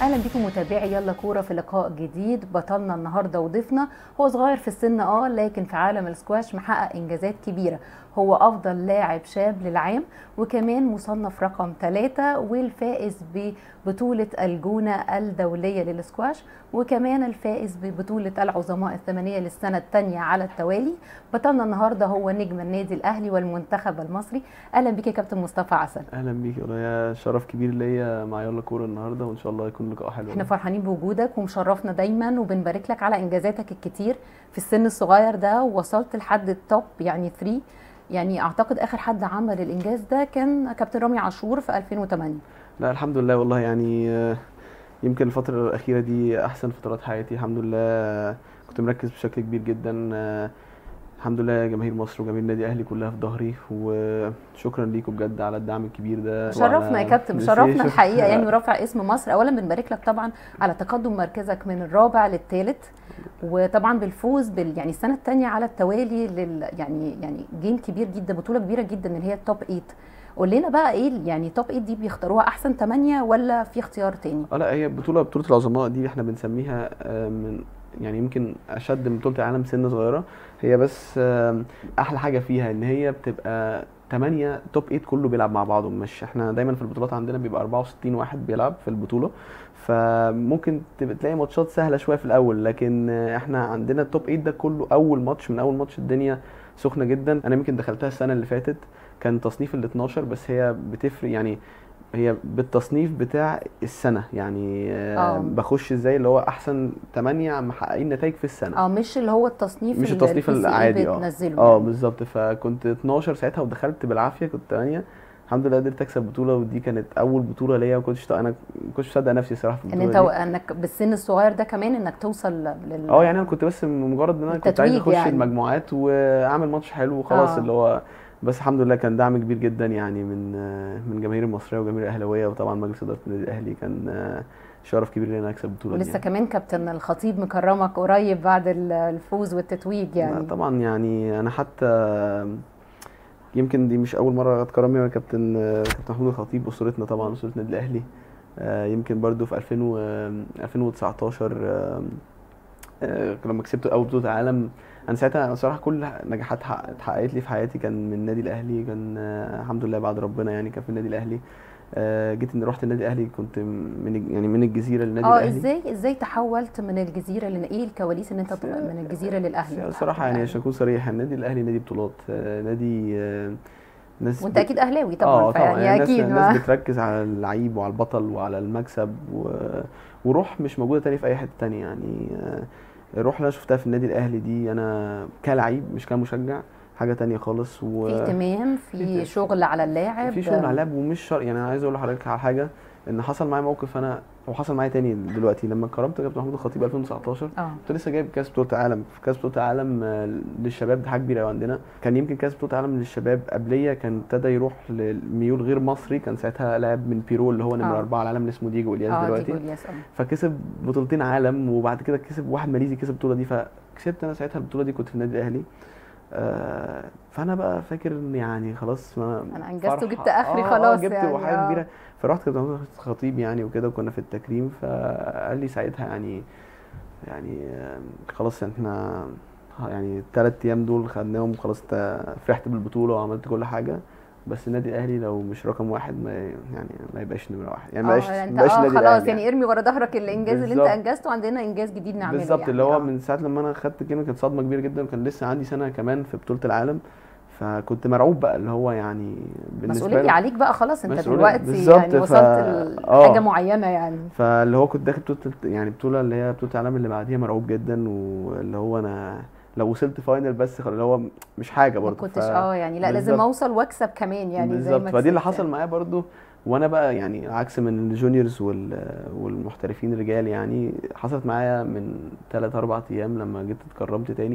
اهلا بكم متابعي يلا كوره في لقاء جديد بطلنا النهارده وضيفنا هو صغير في السن اه لكن في عالم السكواش محقق انجازات كبيره هو افضل لاعب شاب للعام وكمان مصنف رقم ثلاثة والفائز ببطولة الجونة الدولية للسكواش وكمان الفائز ببطولة العظماء الثمانية للسنة الثانية على التوالي بطلنا النهاردة هو نجم النادي الأهلي والمنتخب المصري أهلا بك يا كابتن مصطفى عسل اهلا بيك والله يا شرف كبير ليا مع يلا كوره النهارده وان شاء الله يكون لقاء حلو احنا فرحانين بوجودك ومشرفنا دايما وبنبارك لك على انجازاتك الكتير في السن الصغير ده ووصلت لحد التوب يعني 3 يعني اعتقد اخر حد عمل الانجاز ده كان كابتن رامي عاشور في 2008 لا الحمد لله والله يعني آه، يمكن الفتره الاخيره دي احسن فترات حياتي الحمد لله آه، كنت مركز بشكل كبير جدا آه، الحمد لله جماهير مصر وجماهير النادي الاهلي كلها في ظهري وشكرا ليكم بجد على الدعم الكبير ده شرفنا يا وعلى- كابتن ميرسي، شرفنا شكراً. الحقيقه يعني ورافع اسم مصر اولا بنبارك لك طبعا على تقدم مركزك من الرابع للثالث وطبعا بالفوز بال يعني السنه الثانيه على التوالي لل يعني يعني جيم كبير جدا بطوله كبيره جدا اللي هي التوب 8 قول لنا بقى ايه يعني توب 8 دي بيختاروها احسن 8 ولا في اختيار تاني اه لا هي بطوله بطوله العظماء دي احنا بنسميها آه، من يعني يمكن اشد من بطوله العالم سن صغيره هي بس آم، احلى حاجه فيها ان هي بتبقى 8 توب 8 كله بيلعب مع بعضه مش احنا دايما في البطولات عندنا بيبقى 64 واحد بيلعب في البطوله فممكن تبقى تلاقي ماتشات سهله شويه في الاول لكن آه، احنا عندنا التوب 8 ده كله اول ماتش من اول ماتش الدنيا سخنه جدا انا يمكن دخلتها السنه اللي فاتت كان تصنيف ال 12 بس هي بتفرق يعني هي بالتصنيف بتاع السنه يعني آه. آه بخش ازاي اللي هو احسن 8 محققين نتائج في السنه اه مش اللي هو التصنيف مش اللي التصنيف ال PCA العادي اه بتنزله اه يعني. بالظبط فكنت 12 ساعتها ودخلت بالعافيه كنت 8 الحمد لله قدرت اكسب بطوله ودي كانت اول بطوله ليا ما كنتش انا ما كنتش مصدق نفسي صراحه في ان البطوله انت دي انك بالسن الصغير ده كمان انك توصل لل اه يعني انا كنت بس مجرد ان انا كنت عايز التتويج اخش يعني. المجموعات واعمل ماتش حلو وخلاص آه. اللي هو بس الحمد لله كان دعم كبير جدا يعني من آه، من جماهير المصريه وجماهير الاهلاويه وطبعا مجلس اداره النادي الاهلي كان آه، شرف كبير لي ان انا اكسب البطوله دي ولسه يعني. كمان كابتن الخطيب مكرمك قريب بعد ال- الفوز والتتويج لا يعني طبعا يعني انا حتى يمكن دي مش اول مره اتكرم يا كابتن كابتن محمود الخطيب اسرتنا طبعا اسره النادي الاهلي آه، يمكن برضو في 2000 و 2019 آه، آه، لما كسبت اول بطوله عالم انا ساعتها صراحه كل نجاحات حق- اتحققت لي في حياتي كان من النادي الاهلي كان آه، الحمد لله بعد ربنا يعني كان في النادي الاهلي آه، جيت ان رحت النادي الاهلي كنت من يعني من الجزيره للنادي اه الاهلي ازاي ازاي تحولت من الجزيره لان ايه الكواليس ان انت تبقى من الجزيره للاهلي صراحه يعني عشان اكون صريح النادي الاهلي نادي بطولات آه، نادي آه، ناس وانت بت- اكيد اهلاوي طبعا اه طبعا فيعني يعني الناس اكيد الناس ما بتركز على اللعيب وعلى البطل وعلى المكسب و... وروح مش موجوده تاني في اي حته تانية يعني آه، الروح اللي انا شفتها في النادي الاهلي دي انا كلعيب مش كمشجع حاجه تانية خالص و في اهتمام في في- شغل على اللاعب في شغل على اللعب ومش شرط يعني انا عايز اقول لحضرتك على حاجه ان حصل معايا موقف انا وحصل معايا تاني دلوقتي لما كرمت كابتن محمود الخطيب 2019 اه كنت لسه جايب كاس بطوله عالم في كاس بطوله عالم آه، للشباب دي حاجه كبيره قوي عندنا كان يمكن كاس بطوله عالم للشباب قبليه كان ابتدى يروح للميول غير مصري كان ساعتها لاعب من بيرو اللي هو نمره آه. اربعه على العالم اللي اسمه ديجو الياس اه دلوقتي ديجو الياس اه فكسب بطولتين عالم وبعد كده كسب واحد ماليزي كسب البطوله دي فكسبت انا ساعتها البطوله دي كنت في النادي الاهلي آه فانا بقى فاكر ان يعني خلاص ما انا انجزت فرحة. وجبت اخري آه، خلاص جبت يعني وحاجه آه. كبيره فرحت كابتن محمود الخطيب يعني وكده وكنا في التكريم فقال لي ساعتها يعني يعني آه، خلاص احنا يعني الثلاث ايام دول خدناهم خلاص انت فرحت بالبطوله وعملت كل حاجه بس النادي الاهلي لو مش رقم واحد ما يعني ما يبقاش نمره واحد يعني ما اه يبقاش انت ما يبقاش اه النادي خلاص الاهلي يعني ارمي ورا ظهرك الانجاز اللي انت بالظبط. انجزته عندنا انجاز جديد نعمله بالظبط يعني اللي هو آه. من ساعه لما انا خدت كلمه كانت صدمه كبيره جدا وكان لسه عندي سنه كمان في بطوله العالم فكنت مرعوب بقى اللي هو يعني بالنسبه مسؤوليه لي عليك بقى خلاص انت مسؤولية، دلوقتي بالظبط، يعني ف- وصلت آه. لحاجه معينه يعني فاللي هو كنت داخل بطوله يعني بطوله اللي هي بطوله العالم اللي بعديها مرعوب جدا واللي هو انا لو وصلت فاينل بس خلاص اللي هو مش حاجه ما برضه كنتش اه يعني لا لازم بالظبط. اوصل واكسب كمان يعني زي ما بالظبط فدي اللي كسبت حصل معايا برضو وانا بقى يعني عكس من الجونيورز وال والمحترفين رجال يعني حصلت معايا من 3 4 ايام لما جيت اتكرمت تاني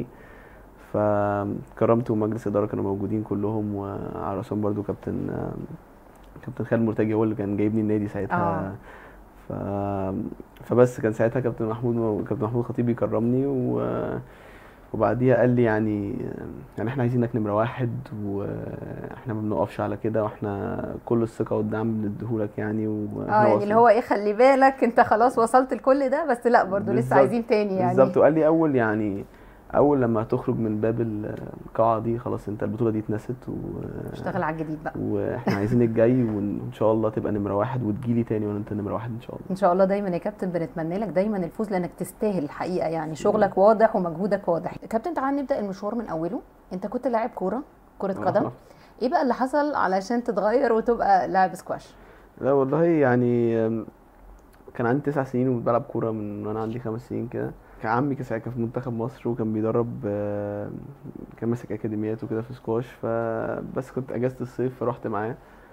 فكرمت ومجلس اداره كانوا موجودين كلهم وعلى راسهم برضو كابتن كابتن خالد مرتجي هو اللي كان جايبني النادي ساعتها ف... فبس كان ساعتها كابتن محمود كابتن محمود خطيب بيكرمني و وبعديها قال لي يعني يعني احنا عايزينك نمرة واحد واحنا ما بنقفش على كده واحنا كل الثقة والدعم بنديهولك يعني واحنا اه يعني واثقين. اللي هو ايه خلي بالك انت خلاص وصلت لكل ده بس لا برضو لسه بالظبط. عايزين تاني يعني بالظبط وقال لي اول يعني اول لما هتخرج من باب القاعة دي خلاص انت البطولة دي اتنست و... اشتغل على الجديد بقى واحنا عايزين الجاي وان شاء الله تبقى نمرة واحد وتجيلي تاني وانا انت نمرة واحد ان شاء الله ان شاء الله دايما يا كابتن بنتمنى لك دايما الفوز لانك تستاهل الحقيقه يعني شغلك واضح ومجهودك واضح كابتن تعال نبدا المشوار من اوله انت كنت لاعب كوره كره قدم ايه بقى اللي حصل علشان تتغير وتبقى لاعب سكواش لا والله يعني أم، كان عندي تسع سنين وبلعب كورة من وانا عندي خمس سنين كده كان عمي كان ساعتها في منتخب مصر وكان بيدرب آه، كان ماسك اكاديميات وكده في سكواش فبس كنت اجازة الصيف فرحت معاه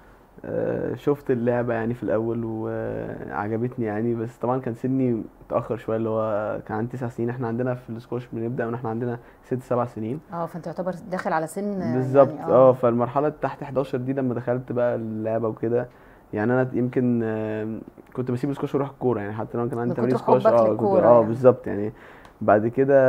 آه، شفت اللعبة يعني في الأول وعجبتني يعني بس طبعا كان سني متأخر شوية اللي هو كان عندي تسع سنين احنا عندنا في السكواش بنبدأ من احنا عندنا ست سبع سنين اه فانت يعتبر داخل على سن بالظبط يعني اه فالمرحله تحت 11 دي لما دخلت بقى اللعبه وكده يعني انا يمكن آم، كنت بسيب السكواش واروح الكوره يعني حتى لما كان عندي من تمرين كتر سكواش حبك اه كنت للكورة اه يعني. بالظبط يعني بعد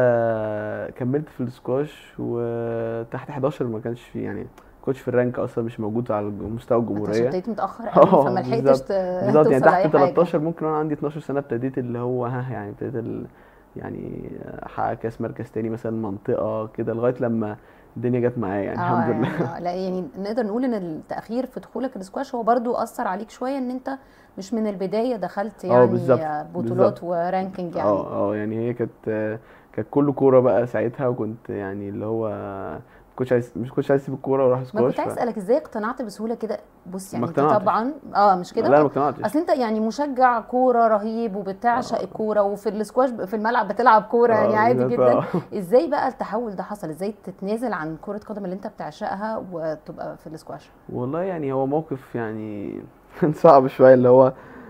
كده كملت في السكواش وتحت 11 ما كانش في يعني كنتش في الرانك اصلا مش موجود على مستوى انت عشان الجمهوريه ابتديت متاخر قوي اه فما لحقتش بالظبط ت- بالظبط يعني توصل لأي تحت حاجة. 13 ممكن وانا عندي 12 سنه ابتديت اللي هو ها يعني ابتديت ال... يعني احقق كاس مركز تاني مثلا منطقه كده لغايه لما الدنيا جت معايا يعني اه الحمد لله يعني آه، لا يعني نقدر نقول ان التاخير في دخولك السكواش هو برضو اثر عليك شويه ان انت مش من البدايه دخلت اه يعني بالظبط، بطولات بالظبط. ورانكينج يعني اه اه يعني هي كانت كانت كله كوره بقى ساعتها وكنت يعني اللي هو ما كنتش عايز مش كنتش عايز اسيب الكوره واروح ما سكواش كنت عايز ف- اسالك ازاي اقتنعت بسهوله كده بص ما يعني انت اقتنعتش. طبعا اه مش لا كده انا ما اقتنعتش اصل انت يعني مشجع كوره رهيب وبتعشق آه. الكوره وفي السكواش في الملعب بتلعب كوره يعني آه، عادي بالظبط، جدا آه. ازاي بقى التحول ده حصل ازاي تتنازل عن كره قدم اللي انت بتعشقها وتبقى في السكواش والله يعني هو موقف يعني كان صعب شويه اللي هو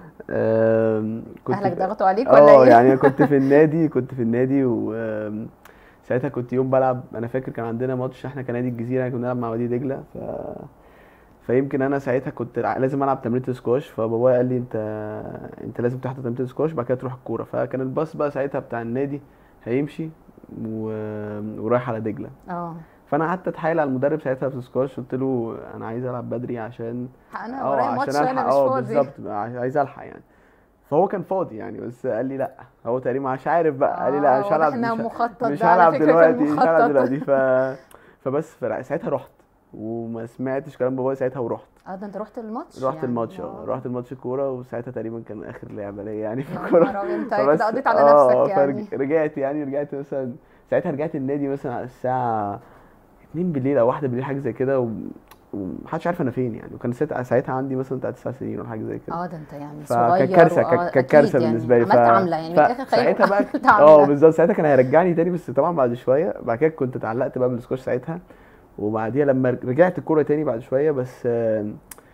آم، كنت اهلك في- ضغطوا عليك ولا اه ايه يعني أنا كنت في النادي كنت في النادي و آم، ساعتها كنت يوم بلعب انا فاكر كان عندنا ماتش احنا كنادي الجزيره كنا بنلعب مع وادي دجله ف فيمكن انا ساعتها كنت ع- لازم العب تمرينة السكواش فبابايا قال لي انت انت لازم تحضر تمرينة السكواش بعد كده تروح الكوره فكان الباص بقى ساعتها بتاع النادي هيمشي و... ورايح على دجله اه فانا قعدت اتحايل على المدرب ساعتها في السكواش قلت له انا عايز العب بدري عشان انا اه ورايا ماتش عشان انا الحق مش اه فاضي بالظبط ع- عايز الحق يعني فهو كان فاضي يعني بس قال لي لا هو تقريبا مش عارف بقى قال لي لا آه، مش واضح هلعب انها مش, ه- مخطط مش ده على هلعب فكرة كان دلوقتي مش هلعب مخطط. دلوقتي ف فبس فلا- ساعتها رحت وما سمعتش كلام بابايا ساعتها ورحت اه ده انت رحت الماتش رحت يعني. الماتش اه رحت الماتش كوره وساعتها تقريبا كان اخر لعبه ليا يعني في يا الكوره نهار أبيض، انت فبس- كده قضيت على اه نفسك يعني فرجعت يعني رجعت مثلا ساعتها رجعت النادي مثلا على الساعه 2 بالليل او 1 بالليل حاجه زي كده و... ومحدش عارف انا فين يعني وكان ساعتها ساعتها عندي مثلا بتاع 9 سنين ولا حاجه زي كده اه ده انت يعني فكانت صغير كارثه وآه، كانت كانت أكيد كارثه يعني بالنسبه لي عملت عمله يعني من الاخر خير ساعتها بقى عملت اه عمله بالظبط ساعتها كان هيرجعني تاني بس طبعا بعد شويه بعد كده كنت اتعلقت بقى بالسكواش ساعتها وبعديها لما رجعت الكوره تاني بعد شويه بس آه،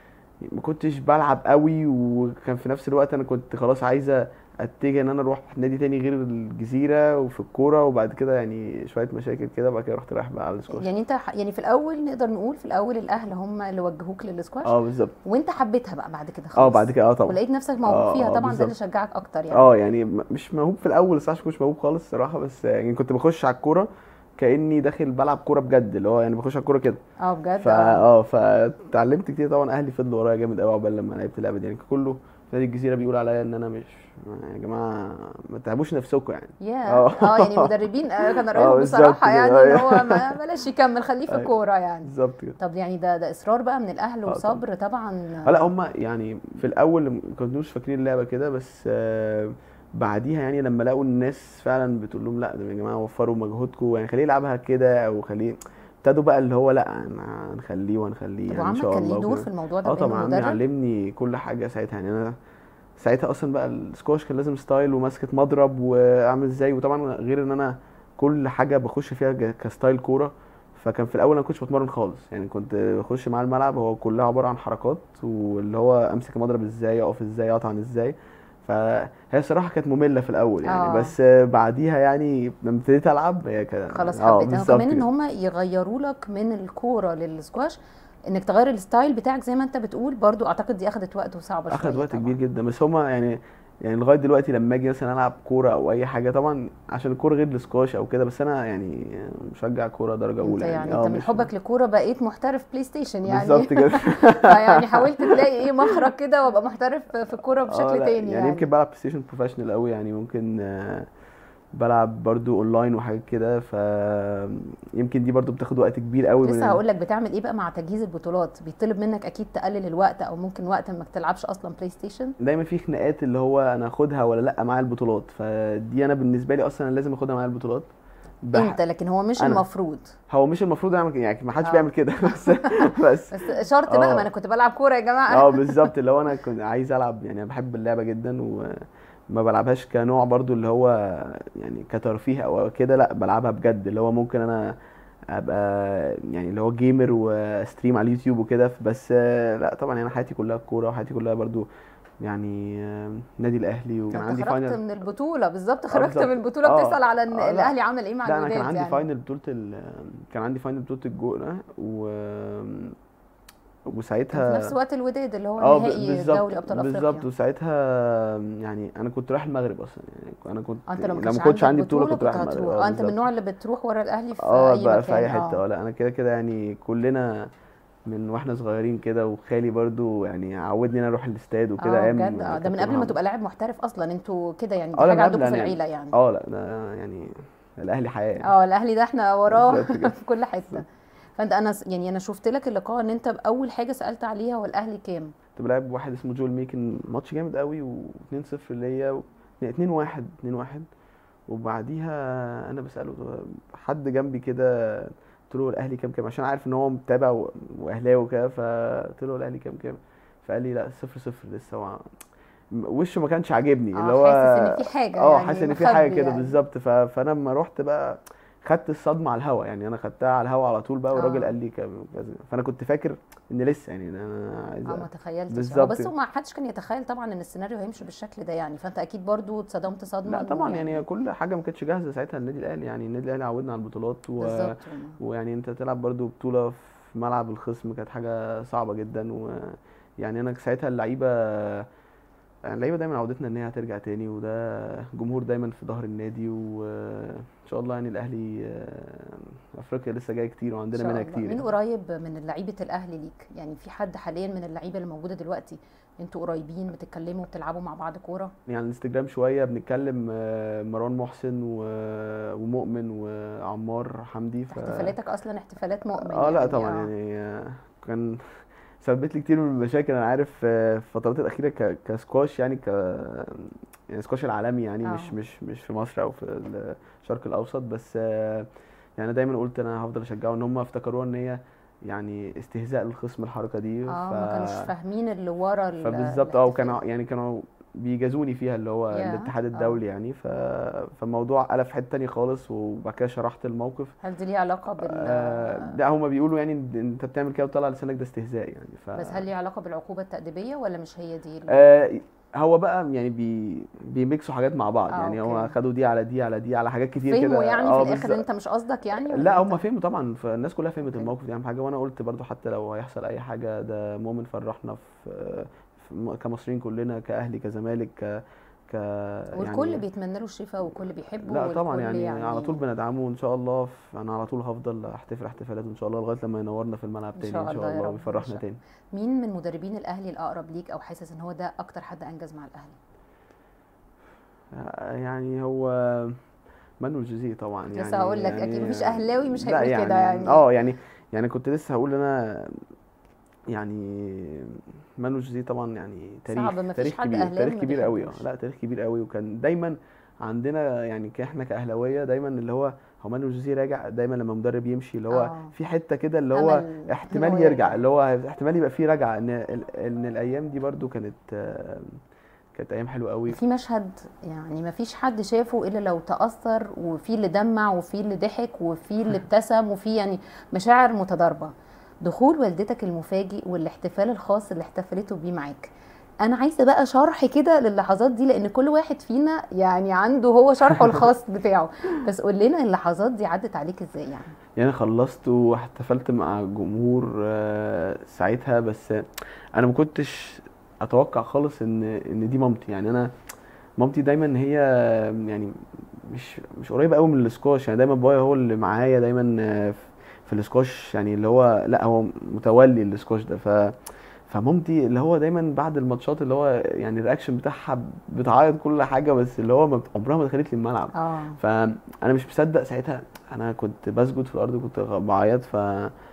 ما كنتش بلعب قوي وكان في نفس الوقت انا كنت خلاص عايزه اتجه ان انا اروح نادي تاني غير الجزيره وفي الكوره وبعد كده يعني شويه مشاكل كده بعد كده رحت رايح بقى على السكواش يعني انت ح- يعني في الاول نقدر نقول في الاول الاهل هم اللي وجهوك للسكواش اه بالظبط وانت حبيتها بقى بعد كده خلاص اه بعد كده اه طبعا ولقيت نفسك موهوب آه، فيها آه، طبعا ده اللي بالظبط. شجعك اكتر يعني اه يعني م- مش موهوب في الاول الصراحه مش موهوب خالص الصراحه بس يعني كنت بخش على الكوره كاني داخل بلعب كوره بجد اللي هو يعني بخش على الكوره كده اه بجد فا اه اه فتعلمت كتير طبعا اهلي فضلوا ورايا جامد قوي عقبال لما لعبت اللعبه دي يعني كله في نادي الجزيره بيقول عليا ان انا مش يا جماعه ما تعبوش نفسكم يعني يا اه. اه يعني المدربين آه، كانوا اه رايهم بالظبط بصراحه كده، يعني اه. ان هو ما بلاش يكمل خليه في ايوه. الكوره يعني بالظبط كده طب يعني ده ده اصرار بقى من الاهل اه وصبر طبعا اه لا هم يعني في الاول ما كانوش فاكرين اللعبه كده بس آه بعديها يعني لما لقوا الناس فعلا بتقول لهم لا ده يا جماعه وفروا مجهودكم يعني خليه يلعبها كده او خليه ابتدوا بقى اللي هو لا انا هنخليه وهنخليه طب يعني ان وعمك شاء كان الله ليه دور وكده. في الموضوع ده اه بانه طبعا عمي مدرب علمني كل حاجه ساعتها يعني انا ساعتها اصلا بقى السكواش كان لازم ستايل وماسكه مضرب واعمل ازاي وطبعا غير ان انا كل حاجه بخش فيها ج- كستايل كوره فكان في الاول انا ما كنتش بتمرن خالص يعني كنت بخش مع الملعب هو كلها عباره عن حركات واللي هو امسك المضرب ازاي اقف ازاي اطعن ازاي فهي الصراحه كانت ممله في الاول يعني اه. بس بعديها يعني لما ابتديت العب هي كانت خلاص اه حبيتها بالظبط وكمان ان كده. هم يغيروا لك من الكوره للسكواش انك تغير الستايل بتاعك زي ما انت بتقول برضو اعتقد دي اخدت وقت وصعبه شويه اخد وقت طبعا. كبير جدا بس هما يعني يعني لغايه دلوقتي لما اجي مثلا العب كوره او اي حاجه طبعا عشان الكوره غير السكواش او كده بس انا يعني مشجع كوره درجه انت اولى يعني اه انت من مش- حبك للكوره بقيت محترف بلاي ستيشن يعني بالظبط كده فيعني حاولت تلاقي ايه مخرج كده وابقى محترف في الكوره آه، بشكل لا، تاني يعني يعني يمكن بلعب بلاي ستيشن بروفيشنال قوي يعني ممكن آه، بلعب برضو اونلاين وحاجات كده ف يمكن دي برضو بتاخد وقت كبير قوي لسه هقول لك بتعمل ايه بقى مع تجهيز البطولات بيطلب منك اكيد تقلل الوقت او ممكن وقت انك تلعبش اصلا بلاي ستيشن دايما في خناقات اللي هو انا اخدها ولا لا معايا البطولات فدي انا بالنسبه لي اصلا أنا لازم اخدها معايا البطولات بح- انت لكن هو مش أنا. المفروض هو مش المفروض اعمل كده يعني ما حدش آه. بيعمل كده بس بس بس شرط بقى آه. ما انا كنت بلعب كوره يا جماعه اه بالظبط اللي هو انا كنت عايز العب يعني انا بحب اللعبه جدا وما بلعبهاش كنوع برضو اللي هو يعني كترفيه او كده لا بلعبها بجد اللي هو ممكن انا ابقى يعني اللي هو جيمر وستريم على اليوتيوب وكده بس آه، لا طبعا انا حياتي كلها كوره وحياتي كلها برضو يعني آه، نادي الاهلي وكان انت عندي خرجت فاينل من البطوله بالظبط آه، خرجت بالظبط. من البطوله آه. بتسال على ان آه، لا. الاهلي عمل ايه مع لا انا الوداد كان عندي يعني فاينل بطوله ال... كان عندي فاينل بطوله الجونه و كان وساعتها في نفس وقت الوداد اللي هو اه ب- نهائي بالظبط دوري ابطال بالظبط افريقيا وساعتها يعني انا كنت رايح المغرب اصلا يعني انا كنت آه، انت لو ما لما كانش كنتش عندك عندي بطوله كنت رايح كنت المغرب هتروح اه اه انت من بالظبط النوع اللي بتروح ورا الاهلي في اه اي بقى في اي مكان حته اه اه لا انا كده كده يعني كلنا من واحنا صغيرين كده وخالي برضو يعني عودني ان انا اروح الاستاد وكده اه ايام بجد اه ده من كابتن قبل ما محمد. تبقى لاعب محترف اصلا انتوا كده يعني دي اه لا حاجه من عندكم قبل في يعني العيله يعني اه لا ده يعني الاهلي حياه يعني اه الاهلي ده احنا وراه بالظبط كده. في كل حته فانت انا س- يعني انا شفت لك اللقاء ان انت اول حاجه سالت عليها هو الاهلي كام كنت بلعب واحد اسمه جول ميكن ماتش جامد قوي و2-0 ليا و... 2-1 2-1 وبعديها انا بساله حد جنبي كده قلت له الاهلي كام كام عشان عارف ان هو متابع و- واهلاوي وكده فقلت له الاهلي كام كام فقال لي لا 0-0 لسه هو وشه ما كانش عاجبني اللي اه هو حاسس ان في حاجه اه يعني حاسس ان في حاجه مخبي كده يعني. بالظبط ف... فانا لما رحت بقى خدت الصدمه على الهوا يعني انا خدتها على الهوا على طول بقى والراجل آه. قال لي كام كذا فانا كنت فاكر ان لسه يعني انا عايز اه ما تخيلتش هو بالظبط بس كده. هو ما حدش كان يتخيل طبعا ان السيناريو هيمشي بالشكل ده يعني فانت اكيد برضو اتصدمت صدمه لا إنه طبعا يعني كل حاجه ما كانتش جاهزه ساعتها النادي الاهلي يعني النادي الاهلي عودنا على البطولات و... بالظبط ويعني انت تلعب برضو بطوله في ملعب الخصم كانت حاجه صعبه جدا ويعني انا ساعتها اللعيبه يعني اللعيبه دايما عودتنا ان هي هترجع تاني وده جمهور دايما في ظهر النادي وان شاء الله يعني الاهلي آه، افريقيا لسه جاي كتير إن وعندنا شاء منها الله. كتير مين يعني. قريب من لعيبه الاهلي ليك يعني في حد حاليا من اللعيبه اللي موجوده دلوقتي انتوا قريبين بتتكلموا بتلعبوا مع بعض كوره يعني على الانستجرام شويه بنتكلم آه، مروان محسن و- ومؤمن وعمار حمدي ف... احتفالاتك اصلا احتفالات مؤمن اه لا يعني طبعا آه. يعني آه، كان سببت لي كتير من المشاكل انا عارف آه، في الفترات الاخيره ك- كسكواش يعني ك يعني سكواش العالمي يعني آه. مش مش مش في مصر او في الشرق الاوسط بس آه، يعني أنا دايما قلت انا هفضل اشجعه ان هم افتكروها ان هي يعني استهزاء للخصم الحركه دي اه ما كانوش فاهمين اللي ورا ال- فبالظبط اه وكانوا الاحتفال. يعني كانوا بيجازوني فيها اللي هو يا، الاتحاد آه. الدولي يعني ف... فالموضوع قلب في حته تانية خالص وبعد كده شرحت الموقف هل دي ليها علاقه بال آه لا هما بيقولوا يعني إن انت بتعمل كده وطلع لسانك ده استهزاء يعني ف بس هل ليها علاقه بالعقوبه التأديبيه ولا مش هي دي ال- آه هو بقى يعني بي بيميكسوا حاجات مع بعض آه، يعني هو أوكي. خدوا دي على دي على دي على حاجات كتير كده فهموا يعني اه في الاخر ان بالظبط. انت مش قصدك يعني ولا لا أنت- هم فهموا طبعا فالناس كلها فهمت أوكي. الموقف دي اهم حاجه وانا قلت برضو حتى لو هيحصل اي حاجه ده مؤمن فرحنا في, في م- كمصريين كلنا كاهلي كزمالك ك ك والكل يعني بيتمنى له الشفاء والكل بيحبه لا طبعا والكل يعني, على طول بندعمه وان شاء الله ف- انا على طول هفضل احتفل احتفالات ان شاء الله لغايه لما ينورنا في الملعب إن تاني شاء ان الله شاء يا الله رب، إن ويفرحنا شاء تاني مين من مدربين الاهلي الاقرب ليك او حاسس ان هو ده اكتر حد انجز مع الاهلي يعني هو مانويل جوزيه طبعا لسه يعني هقول لك أكيد مفيش أهلاوي مش لا هيقول كده يعني. اه يعني يعني كنت لسه هقول انا يعني مانويل جوزيه طبعا يعني تاريخ صعب، مفيش تاريخ حد كبير أهلاوي تاريخ ما كبير قوي اه بيحبوش. لا تاريخ كبير قوي وكان دايما عندنا يعني ك- احنا كاهلاويه دايما اللي هو هو مانويل جوزيه راجع دايما لما مدرب يمشي اللي هو آه. في حته كده اللي هو أمل إن احتمال هو يرجع يرجع. اللي هو احتمال يبقى فيه رجعه ان ال- ان الايام دي برضو كانت آه، كانت ايام حلوه قوي في مشهد يعني ما فيش حد شافه الا لو تاثر وفي اللي دمع وفي اللي ضحك وفي اللي ابتسم وفي يعني مشاعر متضاربه دخول والدتك المفاجئ والاحتفال الخاص اللي احتفلته بيه معاك انا عايزه بقى شرح كده للحظات دي لان كل واحد فينا يعني عنده هو شرحه الخاص بتاعه بس قول لنا اللحظات دي عدت عليك ازاي يعني يعني أنا خلصت واحتفلت مع الجمهور آه، ساعتها بس انا ما كنتش اتوقع خالص ان ان دي مامتي يعني انا مامتي دايما هي يعني مش مش قريبه قوي من السكواش يعني دايما بابايا هو اللي معايا دايما آه، في- في السكواش يعني اللي هو لا هو متولي السكواش ده ف فمامتي اللي هو دايما بعد الماتشات اللي هو يعني الرياكشن بتاعها بتعيط كل حاجه بس اللي هو ما بت- عمرها ما دخلت لي الملعب اه فانا مش مصدق ساعتها انا كنت بسجد في الارض كنت غ- بعيط ف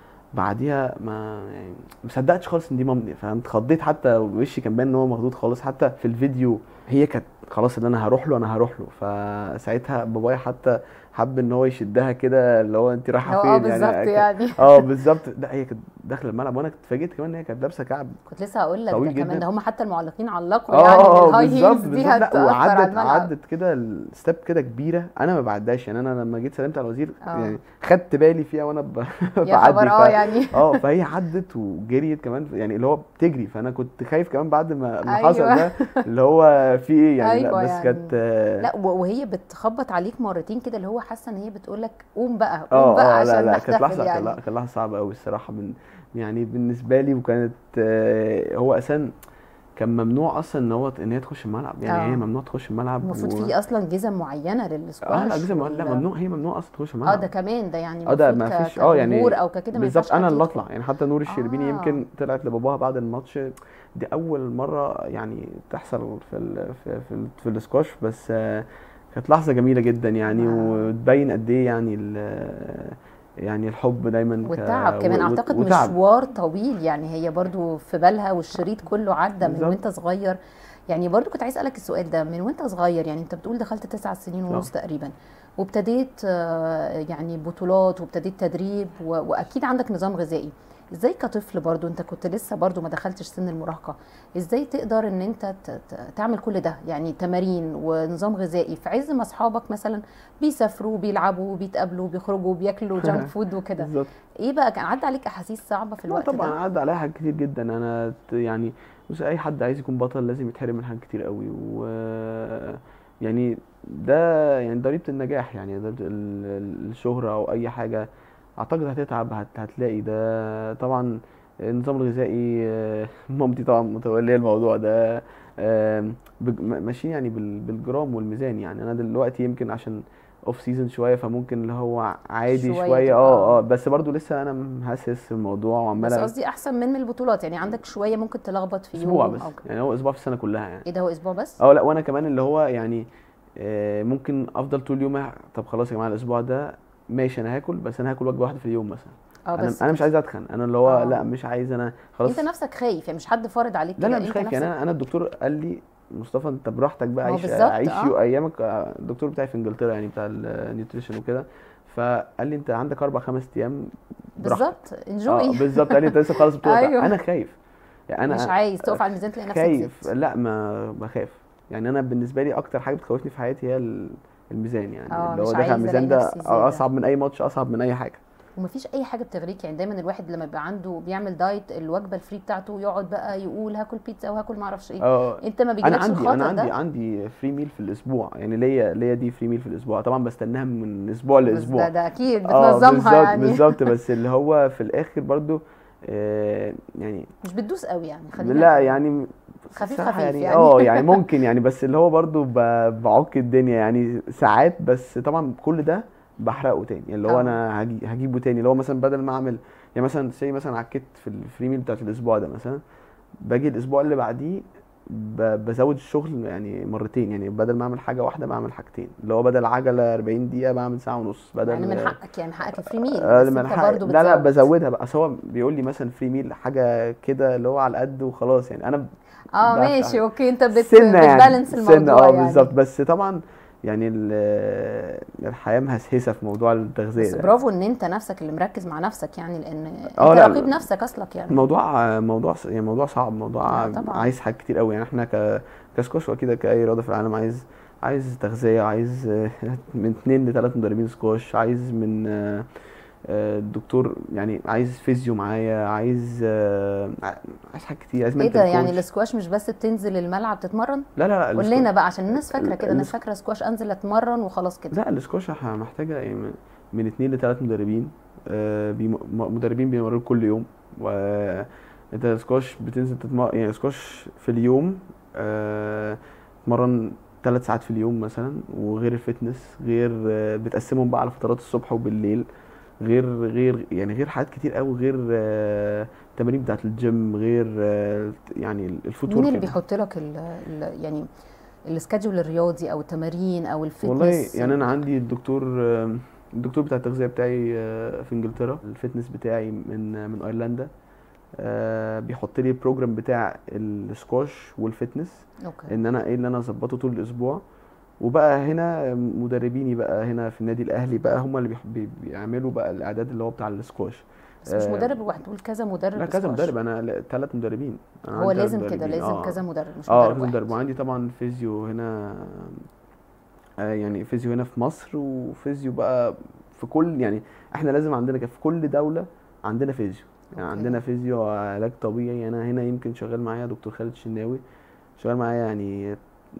بعديها ما يعني مصدقتش خالص ان دي مامتي فاتخضيت حتى وشي كان باين ان هو مخضوض خالص حتى في الفيديو هي كانت خلاص ان انا هروح له انا هروح له فساعتها بابايا حتى حب ان هو يشدها كده اللي هو انت رايحه هو فين اه بالظبط ك- يعني اه بالظبط لا هي كانت داخله الملعب وانا اتفاجئت كمان ان هي كانت لابسه كعب كنت لسه هقول لك طويل ده كمان جدا. ده هم حتى المعلقين علقوا اه يعني اه إن الهاي بالظبط هيلز دي بالظبط لا هتأثر على وعدت الملعب عدت كده الستيب كده كبيره انا ما بعدهاش يعني انا لما جيت سلمت على الوزير اه. يعني خدت بالي فيها وانا ب- يا بعدي خبر ف... اه يعني اه فهي عدت وجريت كمان يعني اللي هو بتجري فانا كنت خايف كمان بعد ما ما حصل ايوه ده اللي هو في ايه يعني لا ايوه بس يعني كانت اه لا و- وهي بتخبط عليك مرتين كده اللي هو حاسه ان هي بتقول لك قوم بقى اه قوم بقى آه، لا عشان لا كانت نحتفل لحظه كان يعني لا- كان لحظه صعبه قوي الصراحه من يعني بالنسبه لي وكانت آه، هو اساسا كان ممنوع اصلا ان هو ان هي تخش الملعب يعني هي اه ممنوع تخش الملعب المفروض و... في اصلا جزم معينه اه لا للسكواش جزء لا وال... ممنوع هي ممنوع اصلا تخش اه الملعب ده كمان ده يعني اه ده المفروض ما ك- فيش اه كجمهور يعني او ككده ما بالظبط ينفعش انا حد اللي يدخل اطلع يعني حتى نور الشربيني اه يمكن طلعت لباباها بعد الماتش دي اول مره يعني تحصل في ال في في, ال في السكواش بس آه، كانت لحظه جميله جدا يعني آه. وتبين قد ايه يعني ال- يعني الحب دايما ك والتعب كمان و- و- اعتقد وتعب مشوار طويل يعني هي برضو في بالها والشريط كله عدى من بالظبط وانت صغير يعني برضو كنت عايز اسالك السؤال ده من وانت صغير يعني انت بتقول دخلت تسع سنين اه ونص تقريبا وابتديت آه، يعني بطولات وابتديت تدريب و- واكيد عندك نظام غذائي ازاي كطفل برضو انت كنت لسه برضو ما دخلتش سن المراهقة ازاي تقدر ان انت ت- ت- تعمل كل ده يعني تمارين ونظام غذائي في عز ما اصحابك مثلا بيسافروا بيلعبوا بيتقابلوا بيخرجوا بياكلوا جانك فود وكده بالظبط ايه بقى كان عدى عليك احاسيس صعبه في لا الوقت طبعا ده عدى عليها حاجات كتير جدا انا ت- يعني بص اي حد عايز يكون بطل لازم يتحرم من حاجات كتير قوي و يعني ده يعني ضريبة النجاح يعني ده ال- ال- الشهرة او اي حاجة اعتقد هتتعب هت هتلاقي ده طبعا النظام الغذائي آه، مامتي طبعا متولية الموضوع ده آم، بج- م- ماشيين يعني بال- بالجرام والميزان يعني انا دلوقتي يمكن عشان اوف سيزون شويه فمكن اللي هو عادي شوية شويه تبقى اه اه اه بس برضو لسه انا مهسس في الموضوع وعمال بس أ- قصدي احسن من من البطولات يعني عندك شويه ممكن تلخبط في اسبوع يوم بس او كده يعني هو اسبوع في السنه كلها يعني ايه ده هو اسبوع بس اه لا وانا كمان اللي هو يعني آه، ممكن افضل طول اليوم أح- طب خلاص يا جماعه الاسبوع ده ماشي انا هاكل بس انا هاكل وجبه واحده في اليوم مثلا اه انا بس انا مش كده عايز اتخن انا اللي هو لا اه مش عايز انا انت خلاص نفسك خايف يعني مش حد فارض عليك لا كده لا مش انت خايف يعني نفسك انا انا الدكتور قال لي مصطفى انت براحتك بقى ما هو عيش بالظبط عيش اه يو ايامك آه، الدكتور بتاعي في انجلترا يعني بتاع النيوتريشن وكده فقال لي انت عندك اربع خمس ايام براحتك بالظبط اه انجوي بالظبط قال لي انت لسه خالص بطولة ايوه انا خايف يعني مش انا عايز تقف على الميزان تلاقي نفسك خايف زدت لا ما بخاف يعني انا بالنسبه لي اكتر حاجه بتخوفني في حياتي هي ال- الميزان يعني اه اللي هو مش داخل على عايز الميزان الاقي ده نفسي زياده اصعب من اي ماتش اصعب من اي حاجه ومفيش اي حاجه بتغريك يعني دايما الواحد لما يبقى عنده بيعمل دايت الوجبه الفري بتاعته يقعد بقى يقول هاكل بيتزا وهاكل ما اعرفش ايه اه انت ما انا بيجيلكش عندي انا الخاطر عندي ده عندي فري ميل في الاسبوع يعني ليا ليا دي فري ميل في الاسبوع طبعا بستناها من اسبوع بس ده لاسبوع ده اكيد اه بتنظمها بالظبط يعني بالظبط بس اللي هو في الاخر برضو آه يعني مش بتدوس قوي يعني خلينا لا نقول يعني خفيف الصراحة خفيف يعني يعني اه يعني ممكن يعني بس اللي هو برضو ب- بعك الدنيا يعني ساعات بس طبعا كل ده بحرقه تاني اللي هو اه انا هجي هجيبه تاني اللي هو مثلا بدل ما اعمل يعني مثلا سي مثلا عكيت في الفري ميل بتاعت الاسبوع ده مثلا باجي الاسبوع اللي بعديه ب- بزود الشغل يعني مرتين يعني بدل ما اعمل حاجه واحده بعمل حاجتين اللي هو بدل عجله 40 دقيقه بعمل ساعه ونص يعني بدل من حقك يعني حقك الفري ميل آه، بس من انت حق... برضو لا لا بتزود بزودها بقى أصل هو بيقول لي مثلا فري ميل حاجه كده اللي هو على قد وخلاص يعني انا اه بفتح ماشي اوكي انت بت... سنه يعني بتبالانس سنه الموضوع اه يعني بالظبط بس طبعا يعني ال- الحياه مهسهسه في موضوع التغذيه بس ده برافو ان انت نفسك اللي مركز مع نفسك يعني لان اه انت لا رقيب نفسك اصلك يعني الموضوع موضوع ص- يعني موضوع صعب موضوع اه طبعا عايز حاجات كتير قوي يعني احنا ك كسكواش واكيد كاي رياضه في العالم عايز عايز تغذيه عايز آه، من اتنين لتلات مدربين سكواش عايز من آه، آه، دكتور يعني عايز فيزيو معايا عايز آه، عايز حاجات كتير عايز ايه ده منتال يعني كوتش السكواش مش بس بتنزل الملعب تتمرن لا لا لا قول السكواش لنا بقى عشان الناس فاكره كده الناس السك- فاكره سكواش انزل اتمرن وخلاص كده لا السكواش ح- محتاجة يعني من- من اتنين لتلات مدربين آه، بيم- م- مدربين بيمرنوا كل يوم و انت السكواش بتنزل تتمرن يعني سكواش في اليوم آه، تتمرن ثلاث ساعات في اليوم مثلا وغير الفتنس غير آه، بتقسمهم بقى على فترات الصبح وبالليل غير غير يعني غير حاجات كتير قوي غير آه، التمارين بتاعت الجيم غير آه، يعني الفوت مين اللي ورك بيحط لك ال ال يعني السكادجول الرياضي او التمارين او الفتنس والله يعني انا عندي الدكتور آه، الدكتور بتاع التغذيه بتاعي آه، في انجلترا الفتنس بتاعي من من ايرلندا آه، بيحط لي البروجرام بتاع السكواش والفتنس اوكي ان انا ايه اللي انا اظبطه طول الاسبوع وبقى هنا مدربيني بقى هنا في النادي الاهلي بقى هم اللي بيح- بي- بيعملوا بقى الاعداد اللي هو بتاع السكواش بس مش آه، مدرب واحد دول كذا مدرب لا كذا سكواش. مدرب انا ثلاث مدربين أنا هو عندي تلات لازم كده مدربين. لازم آه. كذا مدرب مش اه مدرب كذا واحد مدرب وعندي طبعا فيزيو هنا آه يعني فيزيو هنا في مصر وفيزيو بقى في كل يعني احنا لازم عندنا كده في كل دولة عندنا فيزيو يعني أوكي. عندنا فيزيو علاج طبيعي انا هنا يمكن شغال معايا دكتور خالد شناوي شغال معايا يعني